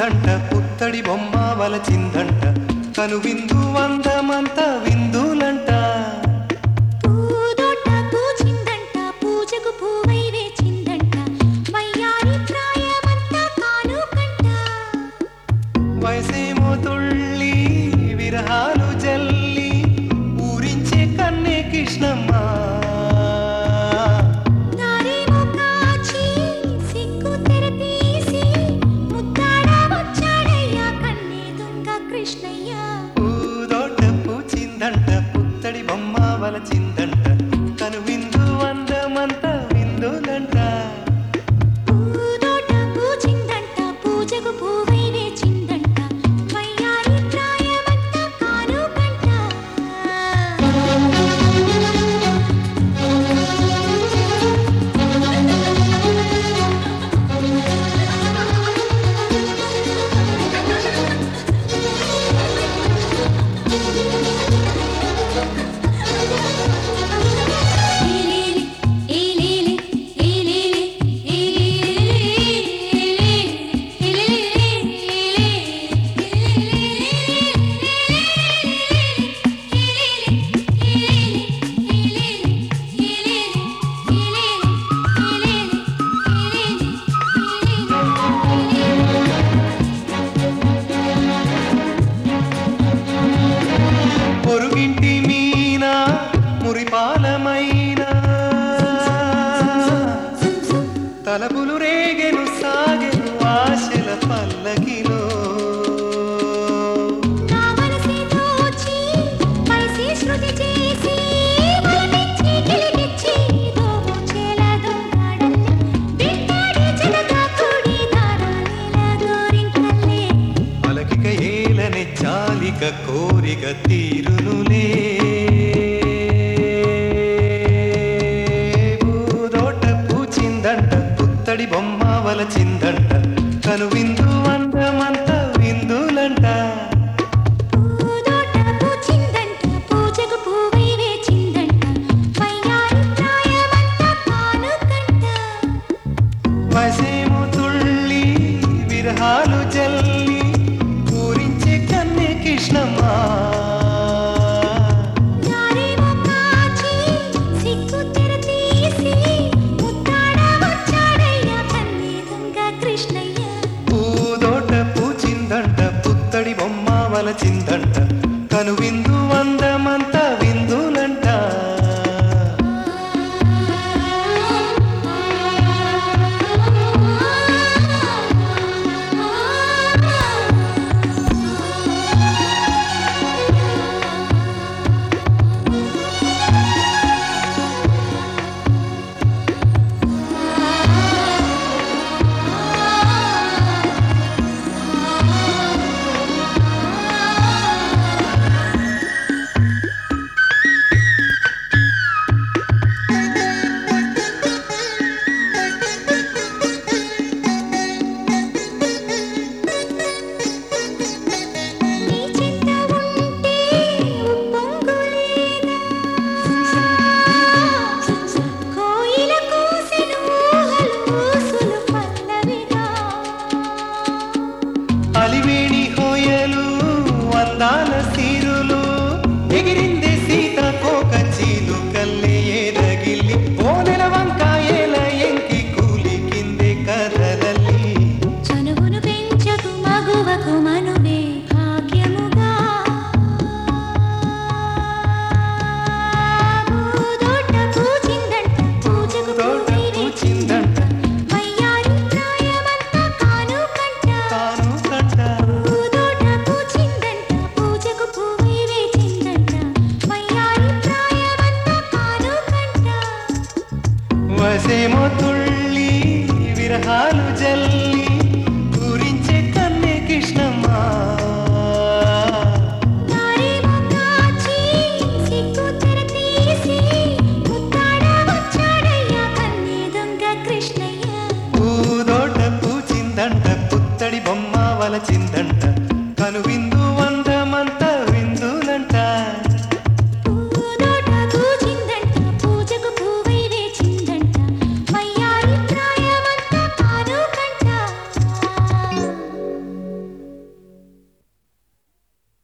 చిందంట పుత్తడి బొమ్మ వలచిందంట కను విందు వందమంత విందులంట పూదోట పూచిందంట పూజకు పూవై వేచిందంట వయ్యారి ప్రాయమంతా కానుకంట వయసేమో తుళ్ళి విరహాలు జల్లి ఊరించే కన్నే కృష్ణమ్మ నారేమో కాచి సిగ్గు తెరతీసి ముద్దాడ వచ్చాడయ్యా కన్నే దొంగ కృష్ణయ్య పూదోట పూచిందంట పుత్తడి బొమ్మ వలచిందంట కను విందు వందమంత విందులంట పూదోట పూచిందంట పూజకు పూవై వేచిందంట వయ్యారి ప్రాయమంతా కానుకంట పొరుగింటి మీన మురిపాలమైన తలపులు రేగెను సాగెను ఆశల పల్లకిలో నా మనసే దోచి మనసే శృతి చేసి వలపించి గిలిగిచ్చి దోచేల దొంగాడల్లే వెంటాడి జనగా కూడి దారాలేల గోరింకల్లే అలకిక ఏలని చాలిక కోరిక తీరునులే పూదోట పూచిందంట పుత్తడి బొమ్మ వలచిందంట కను విందు వందమంత విందులంట పూదోట పూచిందంట పూజకు పూవై వేచిందంట వయ్యారి ప్రాయమంతా కానుకంట వసేము తుళ్ళి విరహాలు జల్లి పూరించే కన్నె కృష్ణమ్మ నారేమో కాచి సిగ్గు తెరతీసి ముద్దాడ వచ్చాడయ్యా కన్నీ దొంగ కృష్ణయ్య పూదోట పూచిందంట పుత్తడి బొమ్మ వలచిందంట కను విందు వందమంత విందులంట నీ చెంత ఉంటే ఉప్పొంగులేదా కోయిల కూసెను ఊహలు పల్లవిగా అలివేణి హోయలు అందాల సీరులు ఎగిరింది సీత కోక చీలు కల్లే ఏదగిల్లి ఓనెల వంకాయల ఎంకి కూలి కిందే కదలల్లి చనువును పెంచకు మగువకు మనువే భాగ్యముగా పూదోట పూచిందంట పూజకు తోట పూవై పూచిందంట వయ్యారి ప్రాయమంతా కానుకంట తాను కంట పూదోట పూచిందంట పూజకు పూవై వేచిందంట వయ్యారి ప్రాయమంతా కానుకంట వసేమో తుళ్ళి విరహాలు జల్లి